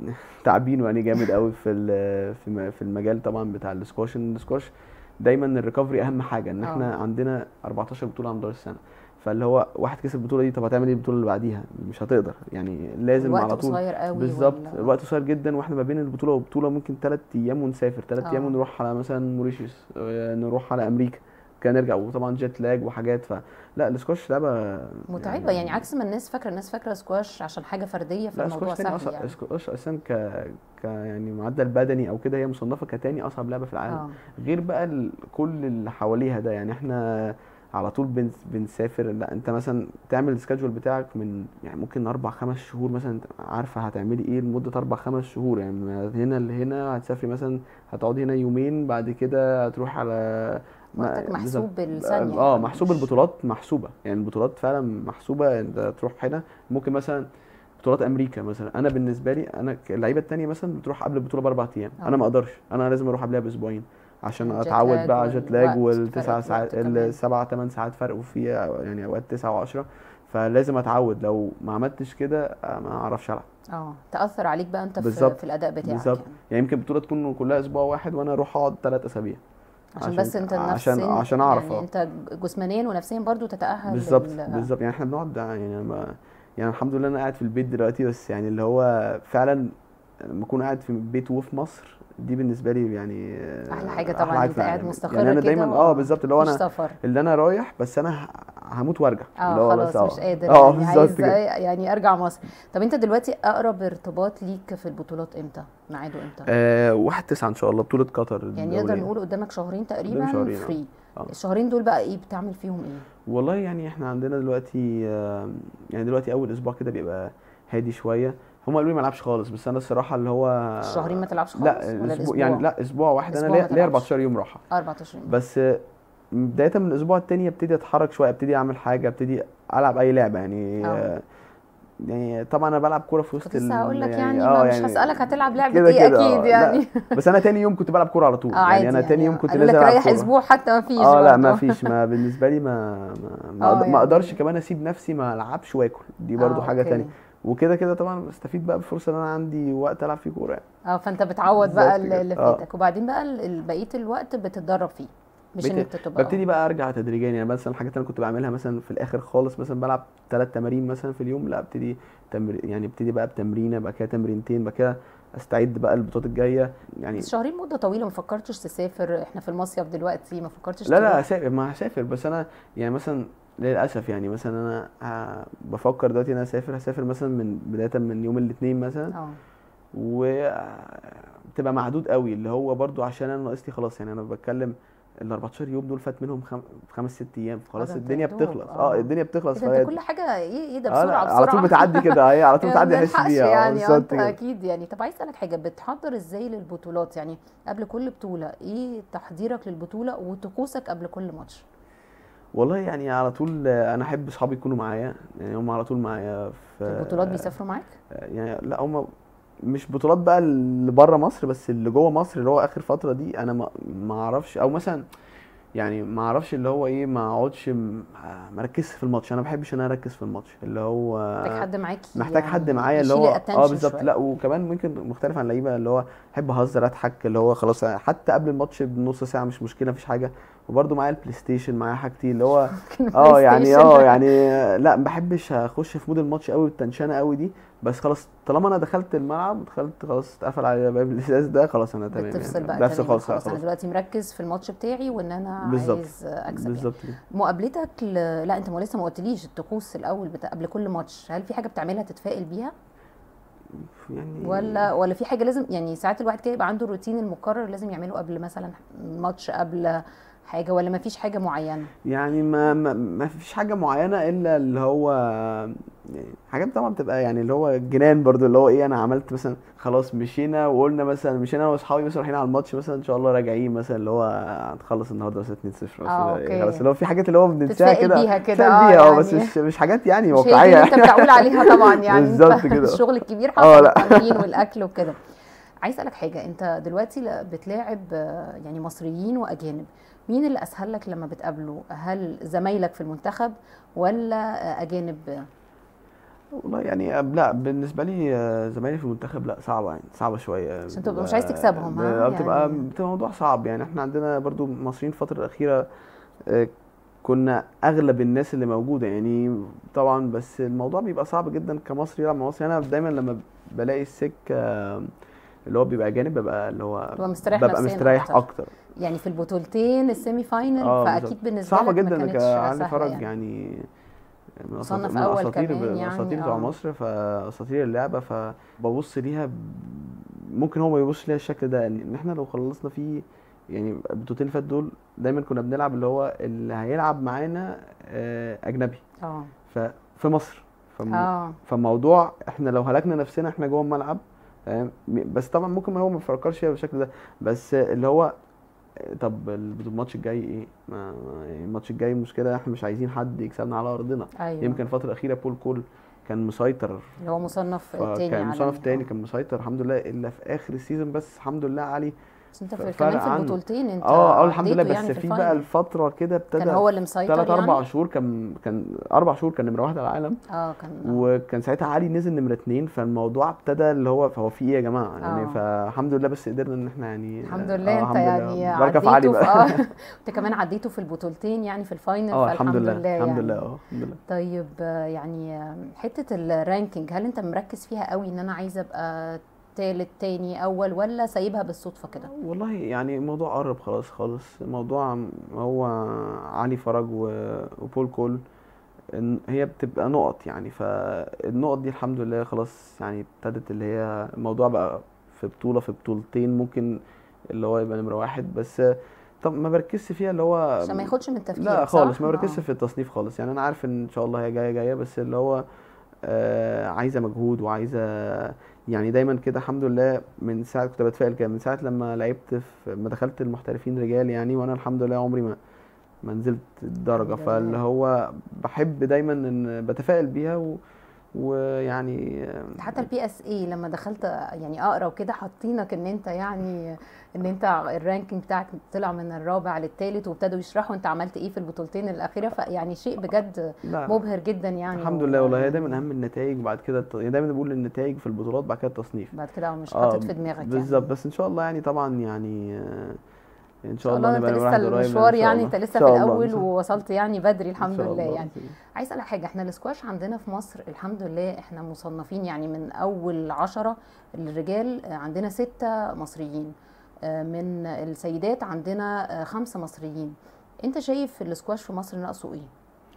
تعبينه يعني جامد قوي في ال- في م- في المجال طبعا بتاع السكواش إن السكواش دايما الريكفري اهم حاجه ان احنا آه. عندنا 14 بطوله على مدار السنه فاللي هو واحد كسب البطوله دي طب هتعمل ايه البطوله اللي بعديها مش هتقدر يعني لازم الوقت على طول قصير قوي بالظبط ولا- الوقت قصير جدا واحنا ما بين البطوله والبطوله ممكن ثلاث ايام ونسافر ثلاث آه. ايام ونروح على مثلا موريشيوس آه، نروح على امريكا كان نرجع وطبعا جيت لاج وحاجات فلا السكواش لعبه متعبه يعني عكس ما الناس فاكره الناس فاكره سكواش عشان حاجه فرديه لا فالموضوع سكواش تاني سهل اصعب يعني سكواش اساسا ك ك يعني معدل بدني او كده هي مصنفه كتاني اصعب لعبه في العالم اه غير بقى ال... كل اللي حواليها ده يعني احنا على طول بن... بنسافر لا انت مثلا تعمل السكادجول بتاعك من يعني ممكن اربع خمس شهور مثلا انت عارفه هتعملي ايه لمده اربع خمس شهور يعني من هنا لهنا هتسافري مثلا هتقعدي هنا يومين بعد كده هتروحي على ما- وقتك محسوب بالظبط. بالثانيه اه يعني محسوب مش- البطولات محسوبه يعني البطولات فعلا محسوبه انت تروح هنا ممكن مثلا بطولات امريكا مثلا انا بالنسبه لي انا ك- اللعيبه التانيه مثلا بتروح قبل البطوله باربع ايام آه. انا ما اقدرش انا لازم اروح قبلها باسبوعين عشان الجيت اتعود لاج بقى على جيت لاج والوقت، والتسع فرق ساعات الوقت كمان. السبع ثمان ساعات فرق وفي يعني اوقات تسعة وعشرة فلازم اتعود لو ما عملتش كده آه، ما اعرفش العب اه تاثر عليك بقى انت في, بالظبط. في الاداء بتاعك بالظبط. يعني. يعني يمكن البطوله تكون كلها اسبوع واحد وانا اروح اقعد ثلاث اسابيع عشان, عشان- بس انت عشان- نفسيا عشان أعرف، يعني آه. انت جسمانيا ونفسيا برضو تتاهل بالظبط لل- بالظبط يعني احنا بنقعد يعني أنا ما يعني الحمد لله انا قاعد في البيت دلوقتي بس يعني اللي هو فعلا لما اكون قاعد في البيت وفي مصر دي بالنسبه لي يعني آه، احلى حاجه أحلى طبعا حاجة انت في قاعد العالم. مستقر يعني انا كده دايما و- اه بالظبط اللي هو مفيش انا سفر اللي انا رايح بس انا ه- هموت وارجع اللي اه هو بس خلاص مش اه قادر اه يعني بالظبط عايز كده يعني ارجع مصر طب انت دلوقتي اقرب ارتباط ليك في البطولات امتى ميعاده امتى آه واحد تسعة ان شاء الله بطولة قطر يعني نقدر الدولية نقول قدامك شهرين تقريبا شهرين، آه. فري آه. الشهرين دول بقى ايه بتعمل فيهم ايه والله يعني احنا عندنا دلوقتي آه، يعني دلوقتي اول اسبوع كده بيبقى هادي شويه هم قالوا لي ما العبش خالص بس انا الصراحه اللي هو الشهرين ما تلعبش خالص لا ولا الاسبوع الاسبوع يعني لا اسبوع واحد انا أسبوع ما ليا ليا تلعبش. 14 يوم راحه 14 يوم بس آه، بدايه من الاسبوع التاني ابتدي اتحرك شويه ابتدي اعمل حاجه ابتدي العب اي لعبه يعني آه. آه، يعني طبعا انا بلعب كوره في وسط كنت لسه ال- هقول لك يعني, آه، ما مش هسألك هتلعب لعبة كده ايه كده، آه، اكيد لا، يعني بس انا تاني يوم كنت بلعب كوره على طول اه عادي يعني انا تاني يوم كنت قالوا لك لازم العب ريح كوره اسبوع حتى ما فيش اه لا برضه. ما فيش ما بالنسبه لي ما ما ما, آه، أقدر- يعني- ما اقدرش كمان اسيب نفسي ما العبش واكل دي برضو آه، حاجه أوكي. تانية وكده كده طبعا بستفيد بقى بالفرصه ان انا عندي وقت العب فيه كوره يعني. اه فانت بتعوض بقى بالظبط اللي اللي كده. آه. فاتك وبعدين بقى ال- ال- بقيه الوقت بتتدرب فيه مش بت- ان انت تبقى ببتدي بقى ارجع تدريجيا يعني مثلا الحاجات اللي انا كنت بعملها مثلا في الاخر خالص مثلا بلعب ثلاث تمارين مثلا في اليوم لا ابتدي تمر... يعني ابتدي بقى بتمرينه بعد كده تمرينتين بعد كده استعد بقى البطولات الجايه يعني بس شهرين مده طويله ما فكرتش تسافر احنا في المصيف دلوقتي ما فكرتش لا لا تروح؟ هسافر ما هسافر بس انا يعني مثلا للاسف يعني مثلا انا ه- بفكر دلوقتي ان انا اسافر هسافر مثلا من بدايه من يوم الاثنين مثلا اه وتبقى معدود قوي اللي هو برضو عشان انا ناقص لي خلاص يعني انا بتكلم ال 14 يوم دول فات منهم خم... خمس ست ايام خلاص ده انت الدنيا يا دوب، بتخلص آه. اه الدنيا بتخلص كده فهي- انت كل حاجه ايه ايه ده اه لا بسرعه بسرعه على طول بتعدي كده هي على طول يعني بتعدي ما احس بنلحقش بيها اه يعني اه بالظبط انت كده اكيد يعني طب عايز اسالك حاجه بتحضر ازاي للبطولات يعني قبل كل بطوله ايه تحضيرك للبطوله وطقوسك قبل كل ماتش والله يعني على طول آه، انا احب اصحابي يكونوا معايا يعني هم على طول معايا في البطولات بيسافروا معاك يعني لا هم مش بطولات بقى اللي بره مصر بس اللي جوه مصر اللي هو اخر فتره دي انا ما ما اعرفش او مثلا يعني ما اعرفش اللي هو ايه ما اقعدش م- آه، مركز في الماتش انا ما بحبش ان انا اركز في الماتش اللي هو محتاج حد معاك محتاج حد يعني معايا اللي يشيل هو الاتنشن اه بالظبط شوية. لا وكمان ممكن مختلف عن اللعيبه اللي هو احب اهزر اضحك اللي هو خلاص حتى قبل الماتش بنص ساعه مش مشكله مفيش حاجه وبرده معايا البلاي ستيشن معايا حاجتي اللي هو بلاي اه يعني ستيشن. اه يعني لا ما بحبش اخش في مود الماتش قوي والتنشنه قوي دي بس خلاص طالما انا دخلت الملعب دخلت خلاص اتقفل على باب الازاز ده خلاص انا تمام بتفصل يعني بقى بس تمام خلاص خلاص انا خلاص دلوقتي مركز في الماتش بتاعي وان انا بالظبط. عايز اكسب يعني. بالظبط كده مقابلتك ل... لا انت ما لسه ما قلتليش الطقوس الاول بتا... قبل كل ماتش هل في حاجه بتعملها تتفائل بيها يعني ولا ولا في حاجه لازم يعني ساعات الواحد كده يبقى عنده الروتين المقرر لازم يعمله قبل مثلا ماتش قبل حاجه ولا ما فيش حاجه معينه يعني ما ما, ما فيش حاجه معينه الا اللي هو يعني حاجات طبعا بتبقى يعني اللي هو جنان برضو اللي هو ايه انا عملت مثلا خلاص مشينا وقلنا مثلا مشينا انا واصحابي مثلا رايحين على الماتش مثلا ان شاء الله راجعين مثلا اللي هو هنخلص النهارده مثلا 2 0 آه، أوكي. خلاص اللي هو في حاجات اللي هو بننساها تتفائل كده بيها كده، تتفائل آه، بيها اه بس يعني مش مش حاجات يعني مش هي دي واقعيه اللي انت بتقول عليها طبعا يعني بالظبط كده. الشغل الكبير اه، حصل لا. التمرين والاكل وكده عايز اسالك حاجه انت دلوقتي ل- بتلاعب آه، يعني مصريين واجانب مين اللي اسهل لك لما بتقابله هل زمايلك في المنتخب ولا آه، اجانب والله يعني آه، لا بالنسبه لي آه، زمايلي في المنتخب لا صعبه يعني صعبه شويه عشان تبقى مش عايز تكسبهم، ها؟ ها بتبقى يعني- بتبقى موضوع صعب يعني احنا عندنا برضو مصريين الفتره الاخيره آه، كنا اغلب الناس اللي موجوده يعني طبعا بس الموضوع بيبقى صعب جدا كمصري يلعب مع مصري انا دايما لما بلاقي السكه آه، اللي هو بيبقى اجانب ببقى اللي هو تبقى مستريح ببقى نفسياً مستريح أكتر. اكتر يعني في البطولتين السيمي فاينل اه فاكيد بالظبط. بالنسبه صعبه لك ما جدا كانتش كعلي سهله فرج يعني. يعني من مصنف أساطير- من أول اساطير كمان من يعني، اساطير بتوع آه. مصر فاساطير اللعبه فببص ليها ب- ممكن هو ما يبصش ليها الشكل ده يعني ان احنا لو خلصنا فيه يعني البطولتين اللي فات دول دايما كنا بنلعب اللي هو اللي هيلعب معانا آه، اجنبي اه ففي مصر فم- اه فالموضوع احنا لو هلكنا نفسنا احنا جوه الملعب فاهم م- بس طبعا ممكن هو ما يفكرش فيها بالشكل ده بس اللي هو طب ال- الماتش الجاي ايه ما ما- يعني الماتش الجاي المشكله احنا مش عايزين حد يكسبنا على ارضنا ايوه يمكن الفتره الاخيره بول كول كان مسيطر اللي هو مصنف تاني كان مصنف عالمي. تاني آه. كان مسيطر الحمد لله الا في اخر السيزون بس الحمد لله علي بس انت في فرق كمان في عنه. البطولتين انت اه اه الحمد لله عديته بس يعني في الفاينل. بقى الفتره كده ابتدى كان هو اللي مسيطر ثلاث يعني اربع شهور كان كان اربع شهور كان نمره واحد على العالم اه كان وكان ساعتها علي نزل نمرة اتنين فالموضوع ابتدى اللي هو فهو في ايه يا جماعة يعني آه. فالحمد لله بس قدرنا ان احنا يعني الحمد آه، لله انت الحمد لله. يعني بركة في علي عديته في بقى اه انت كمان عديته في البطولتين يعني في الفاينل اه فالحمد الحمد لله لله الحمد يعني. لله اه الحمد لله طيب آه، يعني آه، حتة الرانكينج هل انت مركز فيها قوي ان انا عايزة ابقى تالت تاني اول ولا سايبها بالصدفة كده والله يعني الموضوع قرب خلاص خالص الموضوع هو علي فرج و- وبول كول إن هي بتبقى نقط يعني فالنقط دي الحمد لله خلاص يعني ابتدت اللي هي الموضوع بقى في بطولة في بطولتين ممكن اللي هو يبقى نمرة واحد بس طب ما بركزش فيها اللي هو عشان ما ياخدش من تفكيرك لا خالص صح؟ ما بركزش آه. في التصنيف خالص يعني انا عارف ان ان شاء الله هي جايه جايه بس اللي هو آه عايزه مجهود وعايزه يعني دايما كده الحمد لله من ساعه كنت بتفائل كده من ساعه لما لعبت في ما دخلت المحترفين رجال يعني وانا الحمد لله عمري ما ما نزلت الدرجه الحمد فاللي لله. هو بحب دايما ان بتفائل بيها و ويعني انت حتى البي اس اي لما دخلت يعني اقرا وكده حاطينك ان انت يعني ان انت الرانكينج بتاعك طلع من الرابع للثالث وابتدوا يشرحوا انت عملت ايه في البطولتين الاخيره فيعني شيء بجد لا مبهر جدا يعني الحمد لله والله هي دايما اهم النتائج وبعد كده الت- يعني دايما بقول النتائج في البطولات بعد كده التصنيف بعد كده مش اه حاطط في دماغك بالظبط يعني بس ان شاء الله يعني طبعا يعني آه، ان ان شاء شاء الله الله انت نبقى لسه نروح قريب ان المشوار شاء يعني الله انت ان لسه في شاء الله الاول ان شاء ووصلت يعني بدري إن الحمد شاء لله الله. يعني عايز اسالك حاجه احنا الاسكواش عندنا في مصر الحمد لله احنا مصنفين يعني من اول عشرة الرجال آه، عندنا ستة مصريين آه، من السيدات عندنا آه، خمسة مصريين انت شايف الاسكواش في مصر ناقصه ايه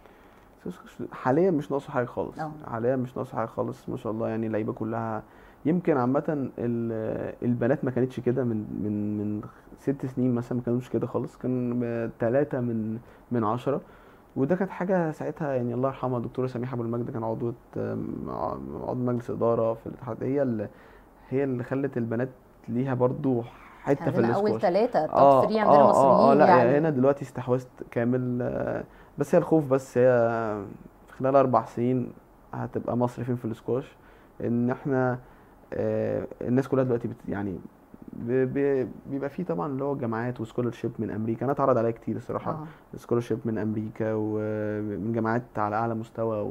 حاليا مش ناقصه حاجه خالص اه. حاليا مش ناقصه حاجه خالص ما شاء الله يعني اللعيبه كلها يمكن عامه ال- البنات ما كانتش كده من من من ست سنين مثلا ما كانوش كده خالص كان ثلاثة من من عشرة وده كانت حاجة ساعتها يعني الله يرحمها الدكتورة سميحة أبو المجد كان عضوة آم، عضو مجلس إدارة في الاتحاد هي اللي هي اللي خلت البنات ليها برضو حتة في عندنا اول الاسكواش ثلاثة توب اه 3 عندنا اه اه مصريين اه لا يعني هنا دلوقتي استحوذت كامل آه، بس هي الخوف بس هي في خلال اربع سنين هتبقى مصر فين في الاسكواش ان احنا آه، الناس كلها دلوقتي بت يعني ب- ب- بيبقى فيه طبعا اللي هو جامعات وسكولرشيب من امريكا انا اتعرض عليا كتير الصراحه اه سكولرشيب من امريكا ومن جامعات على اعلى مستوى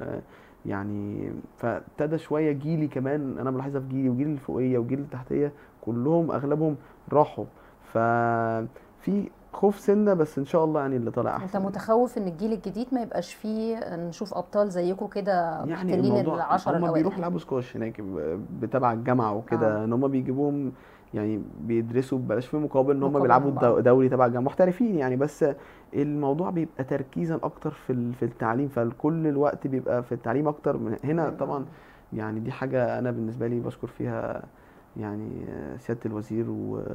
ويعني فابتدى شويه جيلي كمان انا ملاحظها في جيلي وجيل الفوقيه وجيل التحتيه كلهم اغلبهم راحوا ففي خوف سنه بس ان شاء الله يعني اللي طالع انت احسن متخوف ان الجيل الجديد ما يبقاش فيه نشوف ابطال زيكم كده يعني محتلين الموضوع العشرة هم الاوائل بيروحوا يلعبوا سكواش هناك ب- بتبع الجامعه وكده آه. ان هم بيجيبوهم يعني بيدرسوا ببلاش في مقابل ان هم مقابل بيلعبوا هم، الدو- آه. دوري تبع الجامعه محترفين يعني بس الموضوع بيبقى تركيزا اكتر في ال- في التعليم فكل الوقت بيبقى في التعليم اكتر من هنا طبعا يعني دي حاجه انا بالنسبه لي بشكر فيها يعني سياده الوزير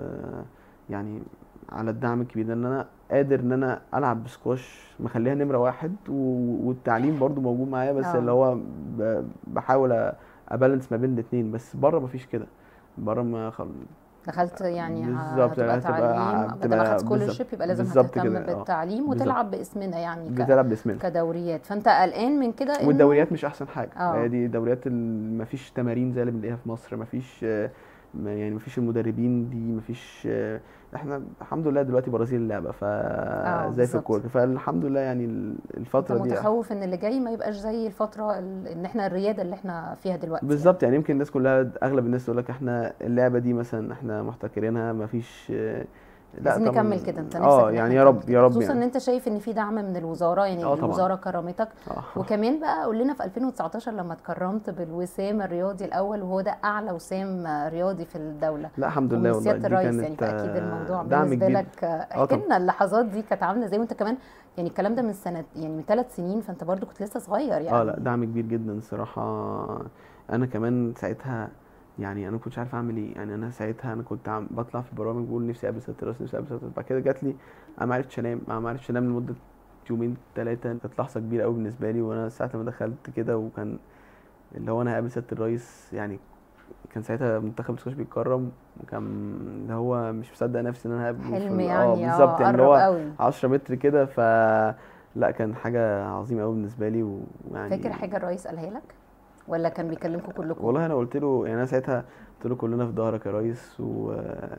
ويعني على الدعم الكبير ده ان انا قادر ان انا العب بسكواش مخليها نمره واحد و- والتعليم برضو موجود معايا بس آه. اللي هو ب- بحاول ابالانس ما بين الاثنين بس بره مفيش كده بره ما خل... دخلت يعني بالظبط، هتبقى هتبقى- تعليم هتبقى بدل اخدت بالظبط- سكولرشيب يبقى لازم بالظبط هتهتم كده، آه. بالتعليم بالظبط. وتلعب باسمنا يعني ك... بتلعب باسمنا كدوريات فانت قلقان من كده إنه- والدوريات مش احسن حاجه آه. هي دي دوريات ال- مفيش تمارين زي اللي بنلاقيها في مصر مفيش آه، ما- يعني مفيش المدربين دي مفيش آه، احنا الحمد لله دلوقتي برازيل اللعبه ف زي في بالظبط. الكوره فالحمد لله يعني ال- انت الفتره دي متخوف ان اللي جاي ما يبقاش زي الفتره ال- ان احنا الرياده اللي احنا فيها دلوقتي بالظبط يعني يمكن الناس كلها اغلب الناس تقول لك احنا اللعبه دي مثلا احنا محتكرينها مفيش آه، لا عايزين طبعا نكمل كده انت نفسك اه إن يعني احنا يا نكمل رب كده. يا رب خصوصا ان يعني انت شايف ان في دعم من الوزاره يعني اه طبعا. الوزاره كرمتك اه وكمان بقى قول لنا في 2019 لما اتكرمت بالوسام الرياضي الاول وهو ده اعلى وسام رياضي في الدوله لا الحمد ومن لله والله سياده دي الرئيس كانت يعني فاكيد آه، الموضوع دعم بالنسبه كبير لك آه، اه احكي طبعا لنا اللحظات دي كانت عامله ازاي وانت كمان يعني الكلام ده من سنه يعني من ثلاث سنين فانت برضو كنت لسه صغير يعني اه لا دعم كبير جدا الصراحة انا كمان ساعتها يعني انا ما كنتش عارف اعمل ايه يعني انا ساعتها انا كنت عم بطلع في برامج بقول نفسي اقابل ست راس نفسي اقابل ست راس بعد كده جات لي انا ما عرفتش انام انا ما عرفتش انام لمدة يومين ثلاثة كانت لحظة كبيرة قوي بالنسبة لي وانا ساعة ما دخلت كده وكان اللي هو انا هقابل ست الرئيس يعني كان ساعتها منتخب السكواش بيتكرم وكان اللي هو مش مصدق نفسي ان انا هقابله في حلم ال- يعني اه بالظبط يعني اللي قرب هو قوي 10 متر كده ف لا كان حاجة عظيمة قوي بالنسبة لي ويعني فاكر حاجه الرئيس قالها لك ولا كان بيكلمكم كلكم والله انا قلت له يعني انا ساعتها قلت له كلنا في ظهرك يا ريس و-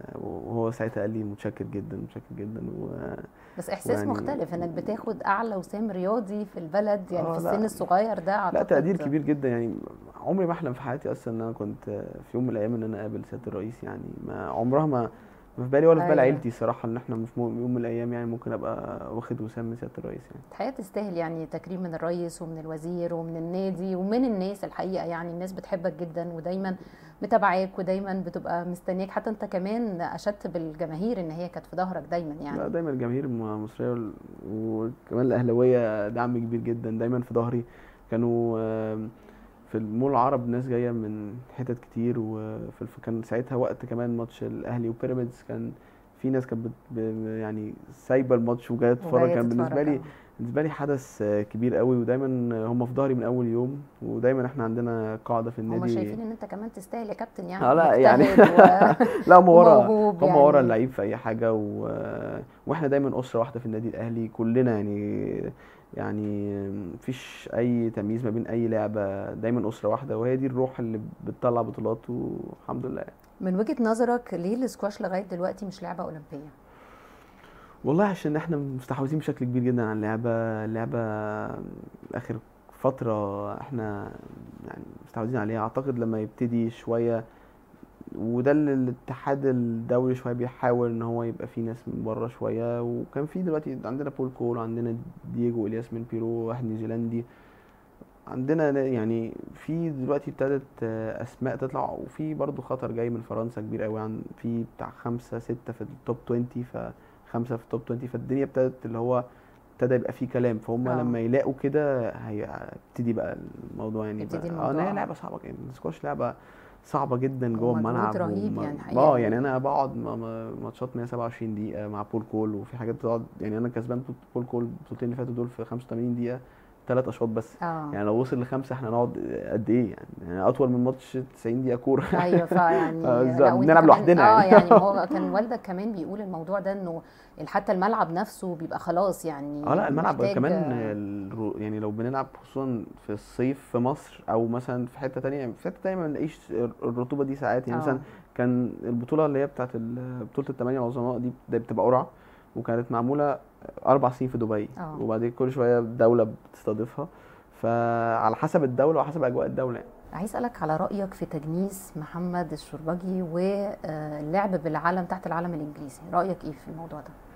وهو ساعتها قال لي متشكر جدا متشكر جدا و... بس احساس ويعني- مختلف انك بتاخد اعلى وسام رياضي في البلد يعني آه، في لا. السن الصغير ده اعتقد لا تقدير كبير جدا يعني عمري ما احلم في حياتي اصلا ان انا كنت في يوم من الايام ان انا اقابل سياده الرئيس يعني ما عمرها ما ما في بالي ولا في بال أيوة. عيلتي صراحه ان احنا في يوم من الايام يعني ممكن ابقى واخد وسام من سياده الرئيس يعني الحقيقه تستاهل يعني تكريم من الرئيس ومن الوزير ومن النادي ومن الناس الحقيقه يعني الناس بتحبك جدا ودايما متابعاك ودايما بتبقى مستنياك حتى انت كمان اشدت بالجماهير ان هي كانت في ظهرك دايما لا يعني دايما الجماهير المصريه وال- وكمان الاهلاويه دعم كبير جدا دايما في ظهري كانوا آم، في المول العرب ناس جايه من حتت كتير وفي الف- كان ساعتها وقت كمان ماتش الاهلي وبيراميدز كان في ناس كانت بت- ب- يعني سايبه الماتش وجايه تتفرج وجاية كان بالنسبه تتفرج، لي آه. بالنسبه لي حدث آه، كبير قوي ودايما هم في ظهري من اول يوم ودايما احنا عندنا قاعده في هم النادي شايفين ان انت كمان تستاهل يا كابتن يعني اه لا يعني مجتهد و- لا هم ورا وموهوب هم ورا يعني. اللعيب في اي حاجه و... واحنا دايما اسره واحده في النادي الاهلي كلنا يعني يعني مفيش اي تمييز ما بين اي لعبه دايما اسره واحده وهي دي الروح اللي بتطلع بطولات والحمد لله من وجهة نظرك ليه السكواش لغاية دلوقتي مش لعبة أولمبية؟ والله عشان احنا مستحوذين بشكل كبير جدا على اللعبه اللعبه اخر فتره احنا يعني مستحوذين عليها اعتقد لما يبتدي شويه وده اللي الاتحاد الدولي شويه بيحاول ان هو يبقى فيه ناس من بره شويه وكان في دلوقتي عندنا بول كول عندنا دييجو الياس من بيرو واحد نيوزيلندي عندنا يعني في دلوقتي ابتدت آه، اسماء تطلع وفي برضو خطر جاي من فرنسا كبير قوي عن في بتاع خمسة ستة في التوب 20 فخمسة في التوب 20 فالدنيا ابتدت اللي هو ابتدى يبقى فيه كلام فهم آه. لما يلاقوا كده هيبتدي بقى الموضوع يعني يبتدي يبقى اه إن هي الموضوع. لعبه صعبه يعني السكواش لعبه صعبه جدا جوه ومجهود الملعب رهيب وم- يعني حقيقة. اه يعني انا بقعد م- م- ماتشات 127 دقيقه مع بول كول وفي حاجات بتقعد يعني انا كسبان بول كول البطولتين اللي فاتوا دول في 85 دقيقه ثلاث اشواط بس اه يعني لو وصل لخمسه احنا نقعد قد ايه يعني, يعني اطول من ماتش 90 دقيقه كوره ايوه فيعني آه، لا، بالظبط. وانت بنلعب كمان- لوحدنا اه يعني. يعني هو كان والدك كمان بيقول الموضوع ده انه حتى الملعب نفسه بيبقى خلاص يعني اه لا الملعب محتاج- كمان الرو- يعني لو بنلعب خصوصا في الصيف في مصر او مثلا في حته تانية في حته تانية ما بنلاقيش الرطوبه دي ساعات يعني آه. مثلا كان البطوله اللي هي بتاعت ال- بطوله الثمانيه العظماء دي دي بتبقى قرعه وكانت معموله اربع سنين في دبي آه. وبعدين كل شويه دوله بتستضيفها فعلى حسب الدوله وحسب اجواء الدوله يعني. عايز اسالك على رايك في تجنيس محمد الشربجي واللعب بالعلم تحت العلم الانجليزي رايك ايه في الموضوع ده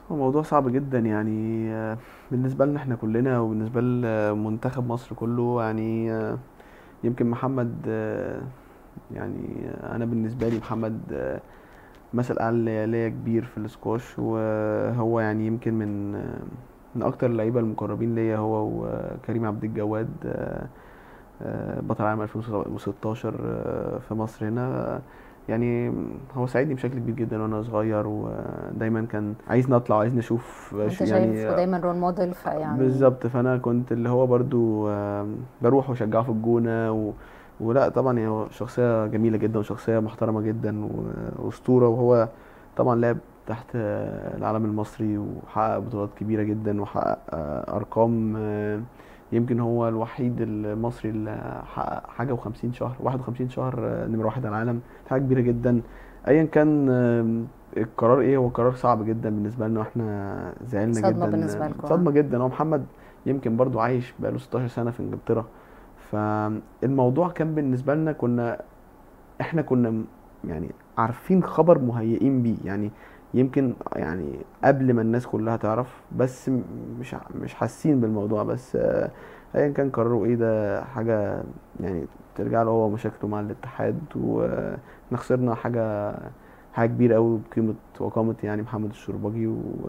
هو موضوع صعب جدا يعني آه، بالنسبة لنا احنا كلنا وبالنسبة لمنتخب مصر كله يعني آه، يمكن محمد آه، يعني آه، انا بالنسبة لي محمد آه، مثل اعلى ليا كبير في السكواش وهو يعني يمكن من آه، من اكتر اللعيبة المقربين ليا هو وكريم عبد الجواد آه، آه، بطل عام 2016 آه، في مصر هنا يعني هو ساعدني بشكل كبير جدا وانا صغير ودايما كان عايزني اطلع عايزني اشوف انت يعني شايف دايما رول موديل فيعني بالظبط فانا كنت اللي هو برضو آم، بروح واشجعه في الجونه و... ولا طبعا يعني هو شخصيه جميله جدا وشخصيه محترمه جدا و- واسطوره وهو طبعا لعب تحت آه، العلم المصري وحقق بطولات كبيره جدا وحقق آه، ارقام آه، يمكن هو الوحيد المصري اللي حقق حاجه و50 شهر 51 شهر آه، نمره واحد على العالم حاجه كبيره جدا ايا كان آم، القرار ايه هو قرار صعب جدا بالنسبه لنا واحنا زعلنا صدمة جدا بالنسبة لكم، صدمه جدا هو محمد يمكن برضو عايش بقاله 16 سنه في انجلترا فالموضوع كان بالنسبه لنا كنا احنا كنا م- يعني عارفين خبر مهيئين بيه يعني يمكن يعني قبل ما الناس كلها تعرف بس م- مش ع- مش حاسين بالموضوع بس آه، ايا كان قراره ايه ده حاجه يعني ترجع له هو مشاكله مع الاتحاد واحنا خسرنا حاجه حاجه كبيره قوي بقيمه وقامه يعني محمد الشربجي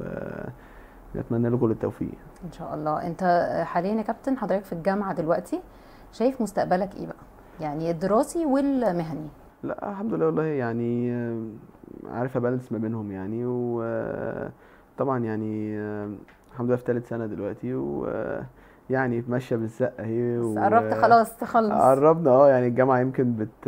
ونتمنى له كل التوفيق ان شاء الله انت حاليا يا كابتن حضرتك في الجامعه دلوقتي شايف مستقبلك ايه بقى يعني الدراسي والمهني لا الحمد لله والله يعني آه، عارف ابالانس ما بينهم يعني وطبعا يعني آه، الحمد لله في ثالث سنة دلوقتي ويعني ماشية بالزقة اهي بس و- قربت خلاص تخلص قربنا اه يعني الجامعة يمكن بت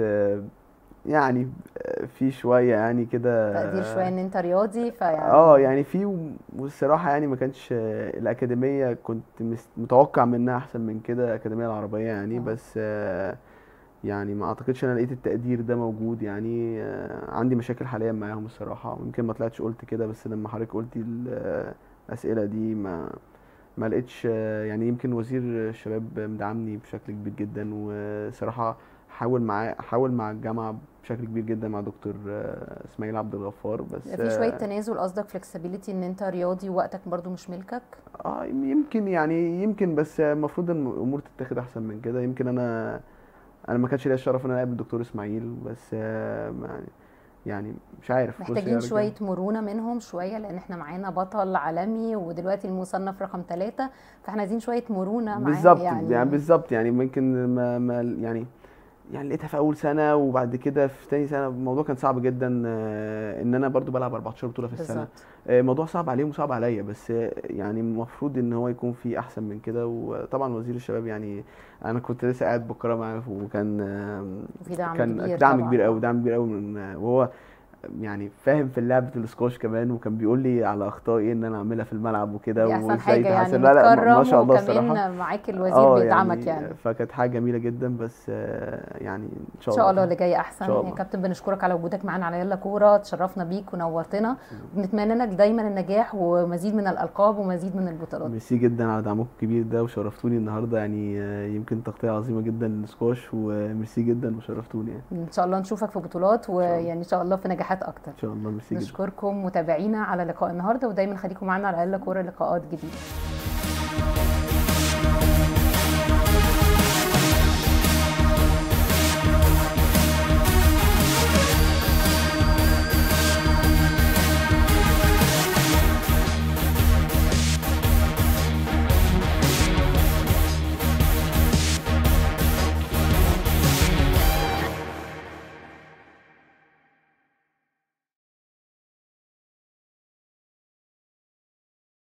يعني في شوية يعني كده تقدير شويه ان انت رياضي فيعني اه يعني في و- والصراحة يعني ما كانش الأكاديمية كنت مس- متوقع منها أحسن من كده الأكاديمية العربية يعني آه. بس آه، يعني ما أعتقدش أنا لقيت التقدير ده موجود يعني آه، عندي مشاكل حاليا معاهم الصراحة ويمكن ما طلعتش قلت كده بس لما حضرتك قلتي الأسئلة دي ما ما لقيتش آه، يعني يمكن وزير الشباب مدعمني بشكل كبير جدا وصراحة حاول معاه حاول مع الجامعة بشكل كبير جدا مع دكتور آه، اسماعيل عبد الغفار بس في شويه آه، تنازل قصدك فلكسبيليتي ان انت رياضي ووقتك برضو مش ملكك اه يمكن يعني يمكن بس المفروض ان الامور تتاخد احسن من كده يمكن انا انا ما كانش ليا الشرف ان انا اقابل الدكتور اسماعيل بس آه، ما- يعني مش عارف بص محتاجين يا شويه رجال. مرونه منهم شويه لان احنا معانا بطل عالمي ودلوقتي المصنف رقم ثلاثة فاحنا عايزين شويه مرونه معاه بالظبط يعني يعني بالظبط يعني ممكن ما, ما يعني يعني لقيتها في اول سنه وبعد كده في تاني سنه الموضوع كان صعب جدا آه، ان انا برضو بلعب 14 بطوله في السنه بالظبط آه، الموضوع صعب عليهم وصعب عليا بس آه، يعني المفروض ان هو يكون في احسن من كده وطبعا وزير الشباب يعني انا كنت لسه قاعد بكره معاه وكان آه، وفي دعم كان كبير دعم طبعا كبير قوي دعم كبير قوي من وهو يعني فاهم في لعبة الاسكواش كمان وكان بيقول لي على اخطائي ان انا اعملها في الملعب وكده دي احسن وازاي حاجه يعني تحسن لا لا ما- ما متكرم شاء الله الصراحة وكمان معاك الوزير اه بيدعمك يعني فكانت حاجة جميلة جدا بس آه، يعني ان ان شاء شاء الله الله اللي جاي احسن إن شاء يا الله. كابتن بنشكرك على وجودك معانا على يلا كوره تشرفنا بيك ونورتنا بنتمنى لك دايما النجاح ومزيد من الالقاب ومزيد من البطولات ميرسي جدا على دعمكم الكبير ده وشرفتوني النهارده يعني آه، يمكن تغطية عظيمة جدا للسكواش وميرسي جدا وشرفتوني يعني ان شاء الله نشوفك في بطولات ويعني ان شاء الله في نجاحات اكتر ان شاء الله ميرسي جدا نشكركم متابعينا على لقاء النهارده ودايما خليكم معانا على يلا كوره لقاءات جديده